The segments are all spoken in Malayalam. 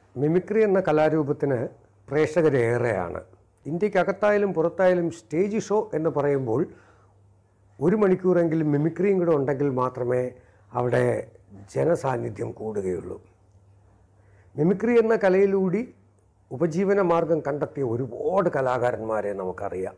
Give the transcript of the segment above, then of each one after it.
മിമിക്രി എന്ന കലാരൂപത്തിന് പ്രേക്ഷകരേറെയാണ് ഇന്ത്യക്കകത്തായാലും പുറത്തായാലും സ്റ്റേജ് ഷോ എന്ന് പറയുമ്പോൾ ഒരു മണിക്കൂറെങ്കിലും മിമിക്രിയും കൂടെ ഉണ്ടെങ്കിൽ മാത്രമേ അവിടെ ജനസാന്നിധ്യം കൂടുകയുള്ളൂ മിമിക്രി എന്ന കലയിലൂടെ ഉപജീവന മാർഗം കണ്ടെത്തിയ ഒരുപാട് കലാകാരന്മാരെ നമുക്കറിയാം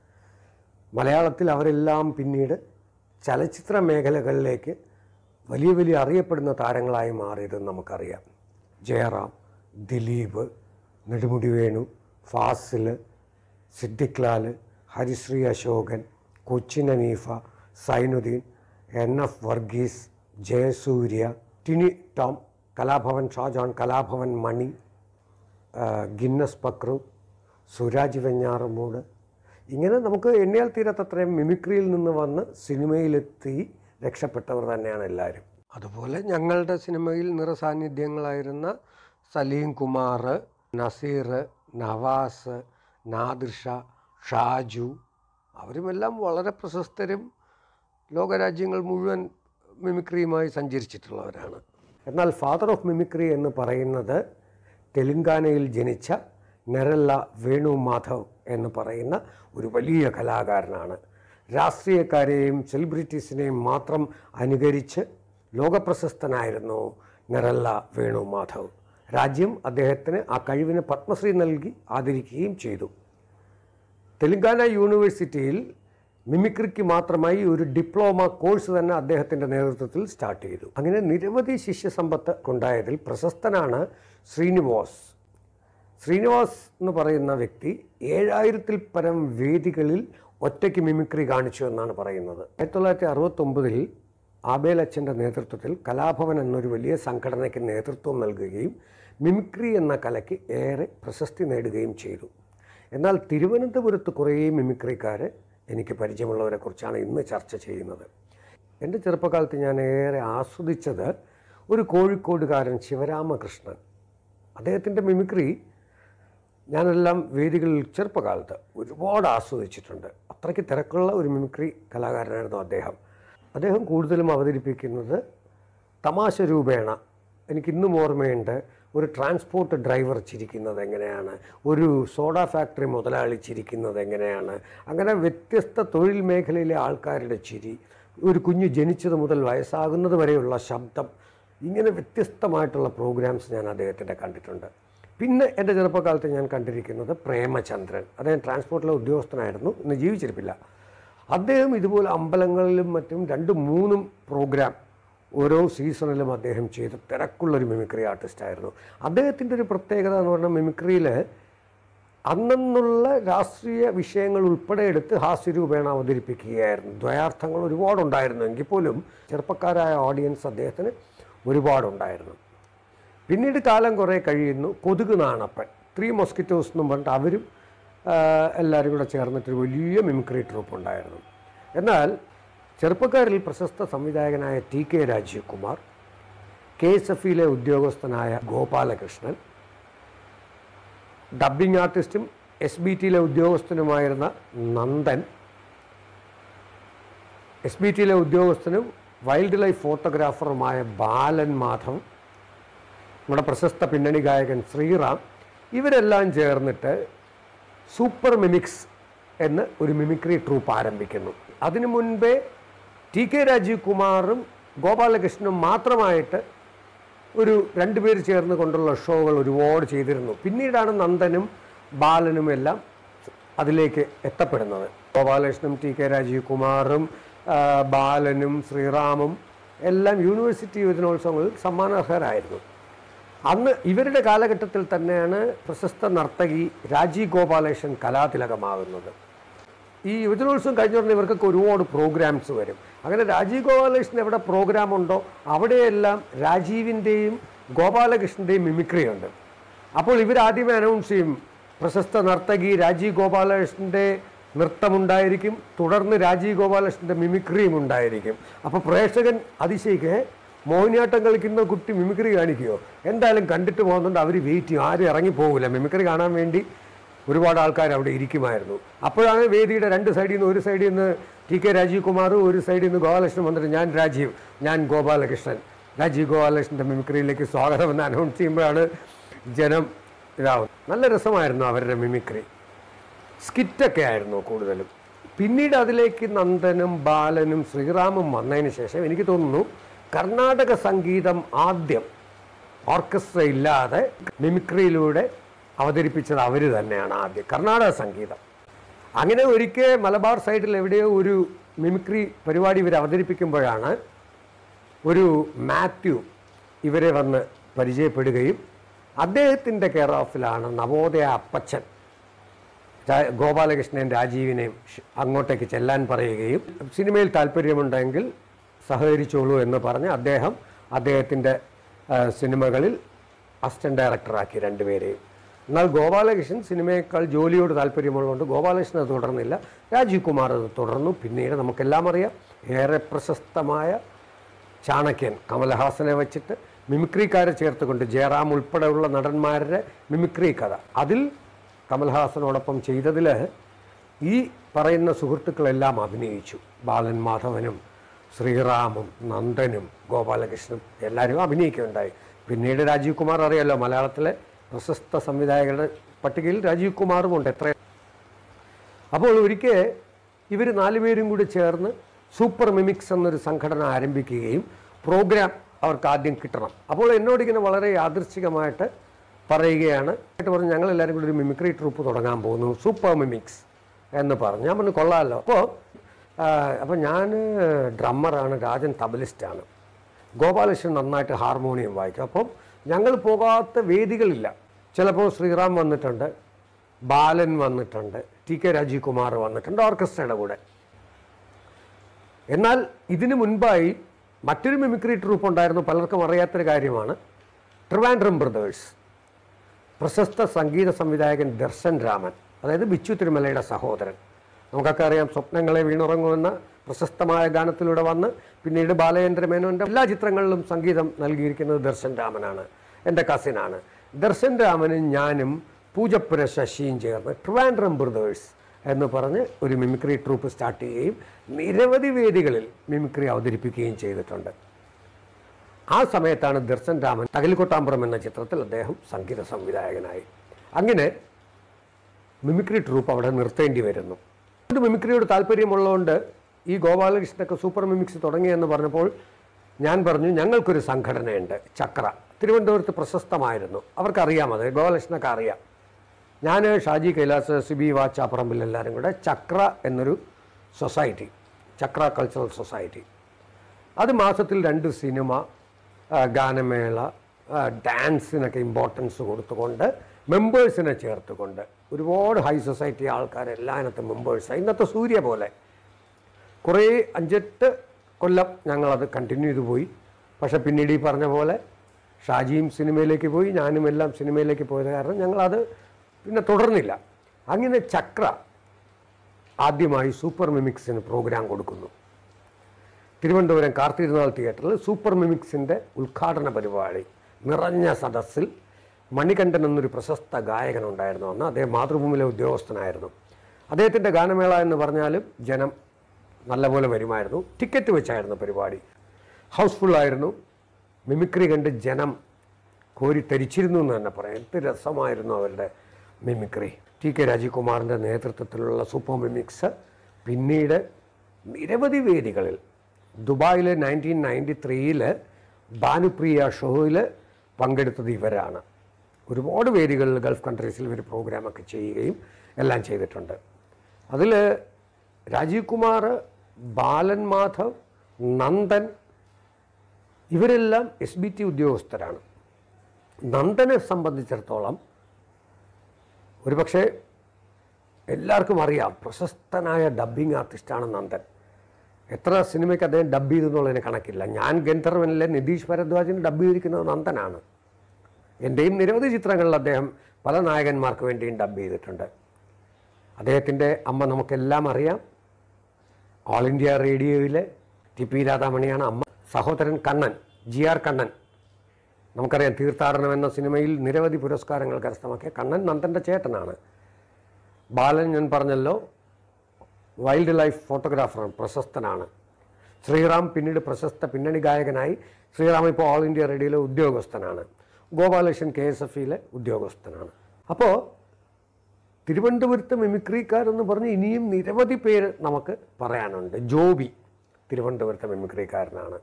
മലയാളത്തിൽ അവരെല്ലാം പിന്നീട് ചലച്ചിത്ര മേഖലകളിലേക്ക് വലിയ വലിയ അറിയപ്പെടുന്ന താരങ്ങളായി മാറിയത് നമുക്കറിയാം ജയറാം ദിലീപ് നെടുമുടി വേണു ഫാസിൽ സിദ്ദിഖ് ലാൽ ഹരിശ്രീ അശോകൻ കൊച്ചിൻ അനീഫ സൈനുദ്ദീൻ എൻ എഫ് വർഗീസ് ജയസൂര്യ ടിനി ടോം കലാഭവൻ ഷാജോൺ കലാഭവൻ മണി ആ, ഗിന്നസ് പക്രു സുരാജ് വെഞ്ഞാറമൂട് ഇങ്ങനെ നമുക്ക് എണ്ണിയാൽ തീരാത്തത്രയും മിമിക്രിയിൽ നിന്ന് വന്ന് സിനിമയിലെത്തി രക്ഷപ്പെട്ടവർ തന്നെയാണ് എല്ലാവരും അതുപോലെ ഞങ്ങളുടെ സിനിമയിൽ നിറസാന്നിധ്യങ്ങളായിരുന്ന സലീം കുമാർ നസീർ നവാസ് നാദിർഷ ഷാജു അവരുമെല്ലാം വളരെ പ്രശസ്തരും ലോകരാജ്യങ്ങൾ മുഴുവൻ മിമിക്രിയുമായി സഞ്ചരിച്ചിട്ടുള്ളവരാണ് എന്നാൽ ഫാദർ ഓഫ് മിമിക്രി എന്ന് പറയുന്നത് തെലുങ്കാനയിൽ ജനിച്ച നെരല്ല വേണു മാധവ് എന്ന് പറയുന്ന ഒരു വലിയ കലാകാരനാണ് രാഷ്ട്രീയക്കാരെയും സെലിബ്രിറ്റീസിനെയും മാത്രം അനുകരിച്ച് ലോകപ്രശസ്തനായിരുന്നു നെറല്ല വേണു മാധവ് രാജ്യം അദ്ദേഹത്തിന് ആ കഴിവിന് പത്മശ്രീ നൽകി ആദരിക്കുകയും ചെയ്തു തെലങ്കാന യൂണിവേഴ്സിറ്റിയിൽ മിമിക്രിക്ക് മാത്രമായി ഒരു ഡിപ്ലോമ കോഴ്സ് തന്നെ അദ്ദേഹത്തിൻ്റെ നേതൃത്വത്തിൽ സ്റ്റാർട്ട് ചെയ്തു അങ്ങനെ നിരവധി ശിഷ്യസമ്പത്ത് ഉണ്ടായതിൽ പ്രശസ്തനാണ് ശ്രീനിവാസ് ശ്രീനിവാസ് എന്ന് പറയുന്ന വ്യക്തി ഏഴായിരത്തിൽ പരം വേദികളിൽ ഒറ്റയ്ക്ക് മിമിക്രി കാണിച്ചു എന്നാണ് പറയുന്നത് ആയിരത്തി തൊള്ളായിരത്തി അറുപത്തൊമ്പതിൽ ആബേൽ അച്ഛൻ്റെ നേതൃത്വത്തിൽ കലാഭവൻ എന്നൊരു വലിയ സംഘടനയ്ക്ക് നേതൃത്വം നൽകുകയും മിമിക്രി എന്ന കലയ്ക്ക് ഏറെ പ്രശസ്തി നേടുകയും ചെയ്തു എന്നാൽ തിരുവനന്തപുരത്ത് കുറേ മിമിക്രിക്കാർ എനിക്ക് പരിചയമുള്ളവരെ കുറിച്ചാണ് ഇന്ന് ചർച്ച ചെയ്യുന്നത് എൻ്റെ ചെറുപ്പകാലത്ത് ഞാൻ ഏറെ ആസ്വദിച്ചത് ഒരു കോഴിക്കോടുകാരൻ ശിവരാമകൃഷ്ണൻ അദ്ദേഹത്തിൻ്റെ മിമിക്രി ഞാനെല്ലാം വേദികളിൽ ചെറുപ്പകാലത്ത് ഒരുപാട് ആസ്വദിച്ചിട്ടുണ്ട് അത്രയ്ക്ക് തിരക്കുള്ള ഒരു മിമിക്രി കലാകാരനായിരുന്നു അദ്ദേഹം അദ്ദേഹം കൂടുതലും അവതരിപ്പിക്കുന്നത് തമാശ രൂപേണ എനിക്കിന്നും ഓർമ്മയുണ്ട് ഒരു ട്രാൻസ്പോർട്ട് ഡ്രൈവർ ചിരിക്കുന്നത് എങ്ങനെയാണ് ഒരു സോഡ ഫാക്ടറി മുതലാളി ചിരിക്കുന്നത് എങ്ങനെയാണ് അങ്ങനെ വ്യത്യസ്ത തൊഴിൽ മേഖലയിലെ ആൾക്കാരുടെ ചിരി ഒരു കുഞ്ഞ് ജനിച്ചത് മുതൽ വയസ്സാകുന്നത് വരെയുള്ള ശബ്ദം ഇങ്ങനെ വ്യത്യസ്തമായിട്ടുള്ള പ്രോഗ്രാംസ് ഞാൻ അദ്ദേഹത്തിൻ്റെ കണ്ടിട്ടുണ്ട് പിന്നെ എൻ്റെ ചെറുപ്പകാലത്ത് ഞാൻ കണ്ടിരിക്കുന്നത് പ്രേമചന്ദ്രൻ അദ്ദേഹം ട്രാൻസ്പോർട്ടിലെ ഉദ്യോഗസ്ഥനായിരുന്നു ഇന്ന് ജീവിച്ചിരിപ്പില്ല അദ്ദേഹം ഇതുപോലെ അമ്പലങ്ങളിലും മറ്റും രണ്ടും മൂന്നും പ്രോഗ്രാം ഓരോ സീസണിലും അദ്ദേഹം ചെയ്ത് തിരക്കുള്ളൊരു മിമിക്രി ആർട്ടിസ്റ്റായിരുന്നു അദ്ദേഹത്തിൻ്റെ ഒരു പ്രത്യേകത എന്ന് പറഞ്ഞാൽ മിമിക്രിയിൽ അന്നുള്ള രാഷ്ട്രീയ വിഷയങ്ങൾ ഉൾപ്പെടെ എടുത്ത് ഹാസ്യരൂപേണ അവതരിപ്പിക്കുകയായിരുന്നു ദ്വയാർത്ഥങ്ങൾ ഒരുപാടുണ്ടായിരുന്നു എങ്കിൽ പോലും ചെറുപ്പക്കാരായ ഓഡിയൻസ് അദ്ദേഹത്തിന് ഒരുപാടുണ്ടായിരുന്നു പിന്നീട് കാലം കുറേ കഴിയുന്നു കൊതുക് നാണപ്പൻ ത്രീ മൊസ്കിറ്റോസ് എന്നും പറഞ്ഞിട്ട് അവരും ആ, എല്ലാവരും കൂടെ ചേർന്നിട്ടൊരു വലിയ മിമിക്രി ട്രൂപ്പ് ഉണ്ടായിരുന്നു എന്നാൽ ചെറുപ്പക്കാരിൽ പ്രശസ്ത സംവിധായകനായ T K Rajeev Kumar K S F ഇയിലെ ഉദ്യോഗസ്ഥനായ ഗോപാലകൃഷ്ണൻ ഡബ്ബിംഗ് ആർട്ടിസ്റ്റും എസ് ബി ടിയിലെ ഉദ്യോഗസ്ഥനുമായിരുന്ന നന്ദൻ എസ് ബി ടിയിലെ ഉദ്യോഗസ്ഥനും വൈൽഡ് ലൈഫ് ഫോട്ടോഗ്രാഫറുമായ ബാലൻ മാധവ് നമ്മുടെ പ്രശസ്ത പിന്നണി ഗായകൻ ശ്രീറാം ഇവരെല്ലാം ചേർന്നിട്ട് സൂപ്പർ മിമിക്സ് എന്ന് ഒരു മിമിക്രി ട്രൂപ്പ് ആരംഭിക്കുന്നു അതിനു മുൻപേ ടി കെ രാജീവ് കുമാറും ഗോപാലകൃഷ്ണനും മാത്രമായിട്ട് ഒരു രണ്ടുപേർ ചേർന്ന് കൊണ്ടുള്ള ഷോകൾ ഒരുപാട് ചെയ്തിരുന്നു പിന്നീടാണ് നന്ദനും ബാലനും എല്ലാം അതിലേക്ക് എത്തപ്പെടുന്നത് ഗോപാലകൃഷ്ണനും ടി കെ രാജീവ് കുമാറും ആ, ബാലനും ശ്രീറാമും എല്ലാം യൂണിവേഴ്സിറ്റി യുവജനോത്സവങ്ങളിൽ സമ്മാനാർഹരായിരുന്നു അന്ന് ഇവരുടെ കാലഘട്ടത്തിൽ തന്നെയാണ് പ്രശസ്ത നർത്തകി രാജീവ് ഗോപാലകൃഷ്ണൻ കലാതിലകമാകുന്നത് ഈ യുവജനോത്സവം കഴിഞ്ഞ ഉടനെ ഇവർക്കൊക്കെ ഒരുപാട് പ്രോഗ്രാംസ് വരും അങ്ങനെ രാജീവ് ഗോപാലകൃഷ്ണൻ എവിടെ പ്രോഗ്രാം ഉണ്ടോ അവിടെയെല്ലാം രാജീവിൻ്റെയും ഗോപാലകൃഷ്ണൻ്റെയും മിമിക്രി ഉണ്ട് അപ്പോൾ ഇവരാദ്യമേ അനൗൺസ് ചെയ്യും പ്രശസ്ത നർത്തകി രാജീവ് ഗോപാലകൃഷ്ണൻ്റെ നൃത്തമുണ്ടായിരിക്കും തുടർന്ന് രാജീവ് ഗോപാലകൃഷ്ണൻ്റെ മിമിക്രിയും ഉണ്ടായിരിക്കും അപ്പോൾ പ്രേക്ഷകൻ അതിശയിക്കേ മോഹിനിയാട്ടം കളിക്കുന്ന കുട്ടി മിമിക്രി കാണിക്കുകയോ എന്തായാലും കണ്ടിട്ട് പോകുന്നുണ്ട് അവർ വെയിറ്റ് ചെയ്യും ആരും ഇറങ്ങി പോകില്ല മിമിക്രി കാണാൻ വേണ്ടി ഒരുപാട് ആൾക്കാർ അവിടെ ഇരിക്കുമായിരുന്നു അപ്പോഴാണ് വേദിയുടെ രണ്ട് സൈഡിൽ നിന്ന് ഒരു സൈഡിൽ നിന്ന് ടി കെ രാജീവ് കുമാർ ഒരു സൈഡിൽ നിന്ന് ഗോപാലകൃഷ്ണൻ വന്നിട്ട് ഞാൻ രാജീവ് ഞാൻ ഗോപാലകൃഷ്ണൻ രാജീവ് ഗോപാലകൃഷ്ണൻ്റെ മിമിക്രിയിലേക്ക് സ്വാഗതം എന്ന് അനൗൺസ് ചെയ്യുമ്പോഴാണ് ജനം ഇതാവും നല്ല രസമായിരുന്നു അവരുടെ മിമിക്രി സ്കിറ്റൊക്കെ ആയിരുന്നു കൂടുതലും പിന്നീട് അതിലേക്ക് നന്ദനും ബാലനും ശ്രീറാമും വന്നതിന് ശേഷം എനിക്ക് തോന്നുന്നു കർണാടക സംഗീതം ആദ്യം ഓർക്കസ്ട്ര ഇല്ലാതെ മിമിക്രിയിലൂടെ അവതരിപ്പിച്ചത് അവർ തന്നെയാണ് ആദ്യം കർണാടക സംഗീതം അങ്ങനെ ഒരിക്കൽ മലബാർ സൈഡിൽ എവിടെയോ ഒരു മിമിക്രി പരിപാടി ഇവർ അവതരിപ്പിക്കുമ്പോഴാണ് ഒരു മാത്യു ഇവരെ വന്ന് പരിചയപ്പെടുകയും അദ്ദേഹത്തിൻ്റെ കെയർ ഓഫിലാണ് നവോദയ അപ്പച്ചൻ രാ- ഗോപാലകൃഷ്ണൻ രാജീവിനെയും ഷ് അങ്ങോട്ടേക്ക് ചെല്ലാൻ പറയുകയും സിനിമയിൽ താല്പര്യമുണ്ടെങ്കിൽ സഹകരിച്ചോളൂ എന്ന് പറഞ്ഞ് അദ്ദേഹം അദ്ദേഹത്തിൻ്റെ ആ, സിനിമകളിൽ അസിസ്റ്റന്റ് ഡയറക്ടറാക്കി രണ്ടുപേരെയും എന്നാൽ ഗോപാലകൃഷ്ണൻ സിനിമയേക്കാൾ ജോലിയോട് താല്പര്യമുള്ളതുകൊണ്ട് ഗോപാലകൃഷ്ണൻ അത് തുടർന്നില്ല രാജീവ് കുമാർ അത് തുടർന്നു പിന്നീട് നമുക്കെല്ലാം അറിയാം ഏറെ പ്രശസ്തമായ ചാണക്യൻ കമലഹാസനെ വെച്ചിട്ട് മിമിക്രിക്കാരെ ചേർത്തുകൊണ്ട് ജയറാം ഉൾപ്പെടെയുള്ള നടന്മാരുടെ മിമിക്രി കഥ അതിൽ കമൽഹാസനോടൊപ്പം ചെയ്തതിൽ ഈ പറയുന്ന സുഹൃത്തുക്കളെല്ലാം അഭിനയിച്ചു ബാലൻ മാധവനും ശ്രീറാമും നന്ദനും ഗോപാലകൃഷ്ണനും എല്ലാവരും അഭിനയിക്കുകയുണ്ടായി പിന്നീട് രാജീവ് കുമാർ അറിയാലോ മലയാളത്തിലെ പ്രശസ്ത സംവിധായകരുടെ പട്ടികയിൽ രാജീവ് കുമാറും ഉണ്ട് എത്ര അപ്പോൾ ഒരിക്കൽ ഇവർ നാലുപേരും കൂടി ചേർന്ന് സൂപ്പർ മിമിക്സ് എന്നൊരു സംഘടന ആരംഭിക്കുകയും പ്രോഗ്രാം അവർക്ക് ആദ്യം കിട്ടണം അപ്പോൾ എന്നോട് ഇങ്ങനെ വളരെ യാദൃച്ഛികമായിട്ട് പറയുകയാണ് എന്നിട്ട് പറഞ്ഞു ഞങ്ങൾ എല്ലാവരും കൂടി ഒരു മിമിക്രി ട്രൂപ്പ് തുടങ്ങാൻ പോകുന്നു സൂപ്പർ മിമിക്സ് എന്ന് പറഞ്ഞു ഞാൻ പറഞ്ഞു കൊള്ളാമല്ലോ അപ്പോൾ അപ്പോൾ ഞാൻ ഡ്രമ്മറാണ് രാജൻ തബലിസ്റ്റാണ് ഗോപാലകൃഷ്ണൻ നന്നായിട്ട് ഹാർമോണിയം വായിക്കും അപ്പം ഞങ്ങൾ പോകാത്ത വേദികളില്ല ചിലപ്പോൾ ശ്രീറാം വന്നിട്ടുണ്ട് ബാലൻ വന്നിട്ടുണ്ട് ടി കെ രാജീവ് കുമാർ വന്നിട്ടുണ്ട് ഓർക്കസ്ട്രയുടെ കൂടെ എന്നാൽ ഇതിനു മുൻപായി മറ്റൊരു മിമിക്രി ട്രൂപ്പ് ഉണ്ടായിരുന്നു പലർക്കും അറിയാത്തൊരു കാര്യമാണ് ട്രിവാൻഡ്രം ബ്രദേഴ്സ് പ്രശസ്ത സംഗീത സംവിധായകൻ ദർശൻ രാമൻ അതായത് ബിച്ചു തിരുമലയുടെ സഹോദരൻ നമുക്കൊക്കെ അറിയാം സ്വപ്നങ്ങളെ വീണുറങ്ങുമെന്ന പ്രശസ്തമായ ഗാനത്തിലൂടെ വന്ന് പിന്നീട് ബാലചന്ദ്ര മേനോൻ്റെ എല്ലാ ചിത്രങ്ങളിലും സംഗീതം നൽകിയിരിക്കുന്നത് ദർശൻ രാമനാണ് എൻ്റെ കസിനാണ് ദർശൻ രാമനും ഞാനും പൂജപ്പുര ശശിയും ചേർന്ന് ട്രിവാൻഡ്രം ബ്രദേഴ്സ് എന്ന് പറഞ്ഞ് ഒരു മിമിക്രി ട്രൂപ്പ് സ്റ്റാർട്ട് ചെയ്യുകയും നിരവധി വേദികളിൽ മിമിക്രി അവതരിപ്പിക്കുകയും ചെയ്തിട്ടുണ്ട് ആ സമയത്താണ് ദർശൻ രാമൻ തകലിക്കൊട്ടാമ്പുറം എന്ന ചിത്രത്തിൽ അദ്ദേഹം സംഗീത സംവിധായകനായി അങ്ങനെ മിമിക്രി ട്രൂപ്പ് അവിടെ നിർത്തേണ്ടി വരുന്നു ഇത് മിമിക്രിയോട് താല്പര്യമുള്ളതുകൊണ്ട് ഈ ഗോപാലകൃഷ്ണനൊക്കെ സൂപ്പർ മിമിക്സ് തുടങ്ങിയെന്ന് പറഞ്ഞപ്പോൾ ഞാൻ പറഞ്ഞു ഞങ്ങൾക്കൊരു സംഘടനയുണ്ട് ചക്ര തിരുവനന്തപുരത്ത് പ്രശസ്തമായിരുന്നു അവർക്കറിയാം അത് ഗോപാലകൃഷ്ണനൊക്കെ അറിയാം ഞാൻ ഷാജി കൈലാസ് സിബി വാച്ചാപ്പറമ്പിൽ എല്ലാവരും കൂടെ ചക്ര എന്നൊരു സൊസൈറ്റി ചക്ര കൾച്ചറൽ സൊസൈറ്റി അത് മാസത്തിൽ രണ്ട് സിനിമ ആ, ഗാനമേള ആ, ഡാൻസിനൊക്കെ ഇമ്പോർട്ടൻസ് കൊടുത്തുകൊണ്ട് മെമ്പേഴ്സിനെ ചേർത്തുകൊണ്ട് ഒരുപാട് ഹൈ സൊസൈറ്റി ആൾക്കാരെല്ലാം അതിനകത്ത് മെമ്പേഴ്സായി ഇന്നത്തെ സൂര്യ പോലെ കുറേ അഞ്ചെട്ട് കൊല്ലം ഞങ്ങളത് കണ്ടിന്യൂ ചെയ്തു പോയി പക്ഷേ പിന്നീട് ഈ പറഞ്ഞ പോലെ ഷാജിയും സിനിമയിലേക്ക് പോയി ഞാനും എല്ലാം സിനിമയിലേക്ക് പോയത് കാരണം ഞങ്ങളത് പിന്നെ തുടർന്നില്ല അങ്ങനെ ചക്ര ആദ്യമായി സൂപ്പർ മിമിക്സിന് പ്രോഗ്രാം കൊടുക്കുന്നു തിരുവനന്തപുരം കാർത്തിരുനാൾ തിയേറ്ററിൽ സൂപ്പർ മിമിക്സിൻ്റെ ഉദ്ഘാടന പരിപാടി നിറഞ്ഞ സദസ്സിൽ മണികണ്ഠൻ എന്നൊരു പ്രശസ്ത ഗായകനുണ്ടായിരുന്നു അന്ന് അദ്ദേഹം മാതൃഭൂമിയിലെ ഉദ്യോഗസ്ഥനായിരുന്നു അദ്ദേഹത്തിൻ്റെ ഗാനമേള എന്ന് പറഞ്ഞാലും ജനം നല്ലപോലെ വരുമായിരുന്നു ടിക്കറ്റ് വെച്ചായിരുന്നു പരിപാടി ഹൗസ്ഫുള്ളായിരുന്നു മിമിക്രി കണ്ട് ജനം കോരിത്തരിച്ചിരുന്നു എന്ന് തന്നെ പറയാം എന്ത് രസമായിരുന്നു അവരുടെ മിമിക്രി ടി കെ രാജീവ്കുമാറിൻ്റെ നേതൃത്വത്തിലുള്ള സൂപ്പർ മിമിക്സ് പിന്നീട് നിരവധി വേദികളിൽ ദുബായിൽ നയൻറ്റീൻ നയൻറ്റി ത്രീയിൽ ഭാനുപ്രിയ ഷോയിൽ പങ്കെടുത്തത് ഇവരാണ് ഒരുപാട് വേദികളിൽ ഗൾഫ് കൺട്രീസിൽ ഇവർ പ്രോഗ്രാമൊക്കെ ചെയ്യുകയും എല്ലാം ചെയ്തിട്ടുണ്ട് അതിൽ രാജീവ് കുമാർ ബാലൻ മാധവ് നന്ദൻ ഇവരെല്ലാം എസ് ബി ടി ഉദ്യോഗസ്ഥരാണ് നന്ദനെ സംബന്ധിച്ചിടത്തോളം ഒരുപക്ഷെ എല്ലാവർക്കും അറിയാം പ്രശസ്തനായ ഡബ്ബിംഗ് ആർട്ടിസ്റ്റാണ് നന്ദൻ എത്ര സിനിമയ്ക്ക് അദ്ദേഹം ഡബ് ചെയ്തു എന്നുള്ളതിന് കണക്കില്ല ഞാൻ ഗന്ധർവനിലെ നിതീഷ് ഭരദ്വാജിന് ഡബ് ചെയ്തിരിക്കുന്നത് നന്ദനാണ് എൻ്റെയും നിരവധി ചിത്രങ്ങളിൽ അദ്ദേഹം പല നായകന്മാർക്ക് വേണ്ടിയും ഡബ് ചെയ്തിട്ടുണ്ട് അദ്ദേഹത്തിൻ്റെ അമ്മ നമുക്കെല്ലാം അറിയാം ഓൾ ഇന്ത്യ റേഡിയോയിലെ ടി പി രാധാമണിയാണ് അമ്മ സഹോദരൻ കണ്ണൻ ജി ആർ കണ്ണൻ നമുക്കറിയാം തീർത്ഥാടനം എന്ന സിനിമയിൽ നിരവധി പുരസ്കാരങ്ങൾ കരസ്ഥമാക്കിയ കണ്ണൻ നന്ദൻ്റെ ചേട്ടനാണ് ബാലൻ ഞാൻ പറഞ്ഞല്ലോ വൈൽഡ് ലൈഫ് ഫോട്ടോഗ്രാഫറാണ് പ്രശസ്തനാണ് ശ്രീറാം പിന്നീട് പ്രശസ്ത പിന്നണി ഗായകനായി ശ്രീറാം ഇപ്പോൾ ഓൾ ഇന്ത്യ റേഡിയോയിലെ ഉദ്യോഗസ്ഥനാണ് ഗോപാലകൃഷ്ണൻ കെ എസ് എഫ് ഇയിലെ ഉദ്യോഗസ്ഥനാണ് അപ്പോൾ തിരുവനന്തപുരത്ത് മിമിക്രിക്കാരെന്ന് പറഞ്ഞ് ഇനിയും നിരവധി പേര് നമുക്ക് പറയാനുണ്ട് ജോബി തിരുവനന്തപുരത്തെ മിമിക്രിക്കാരനാണ്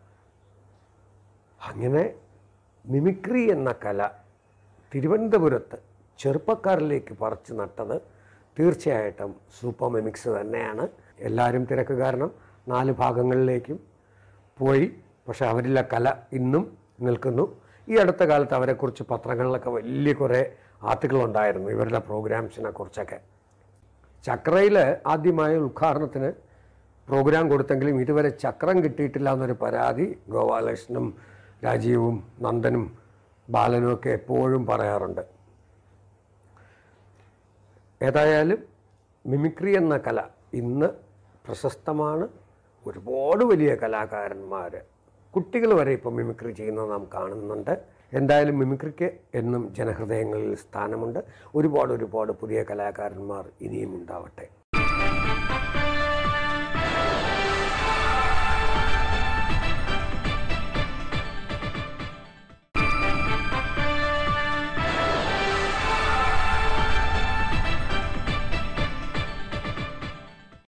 അങ്ങനെ മിമിക്രി എന്ന കല തിരുവനന്തപുരത്ത് ചെറുപ്പക്കാരിലേക്ക് പറിച്ചു നട്ടത് തീർച്ചയായിട്ടും സൂപ്പർ മിമിക്സ് തന്നെയാണ് എല്ലാവരും തിരക്ക് കാരണം നാല് ഭാഗങ്ങളിലേക്കും പോയി പക്ഷെ അവരിലെ കല ഇന്നും നിൽക്കുന്നു ഈ അടുത്ത കാലത്ത് അവരെക്കുറിച്ച് പത്രങ്ങളിലൊക്കെ വലിയ കുറേ ആർട്ടിക്കിളുണ്ടായിരുന്നു ഇവരുടെ പ്രോഗ്രാംസിനെ കുറിച്ചൊക്കെ ചക്രയിൽ ആദ്യമായ ഉദ്ഘാടനത്തിന് പ്രോഗ്രാം കൊടുത്തെങ്കിലും ഇതുവരെ ചക്രം കിട്ടിയിട്ടില്ല എന്നൊരു പരാതി ഗോപാലകൃഷ്ണനും രാജീവും നന്ദനും ബാലനും ഒക്കെ എപ്പോഴും പറയാറുണ്ട് ഏതായാലും മിമിക്രി എന്ന കല ഇന്ന് പ്രശസ്തമാണ് ഒരുപാട് വലിയ കലാകാരന്മാർ കുട്ടികൾ വരെ ഇപ്പോൾ മിമിക്രി ചെയ്യുന്നത് നാം കാണുന്നുണ്ട് എന്തായാലും മിമിക്രിക്ക് എന്നും ജനഹൃദയങ്ങളിൽ സ്ഥാനമുണ്ട് ഒരുപാട് ഒരുപാട് പുതിയ കലാകാരന്മാർ ഇനിയും ഉണ്ടാവട്ടെ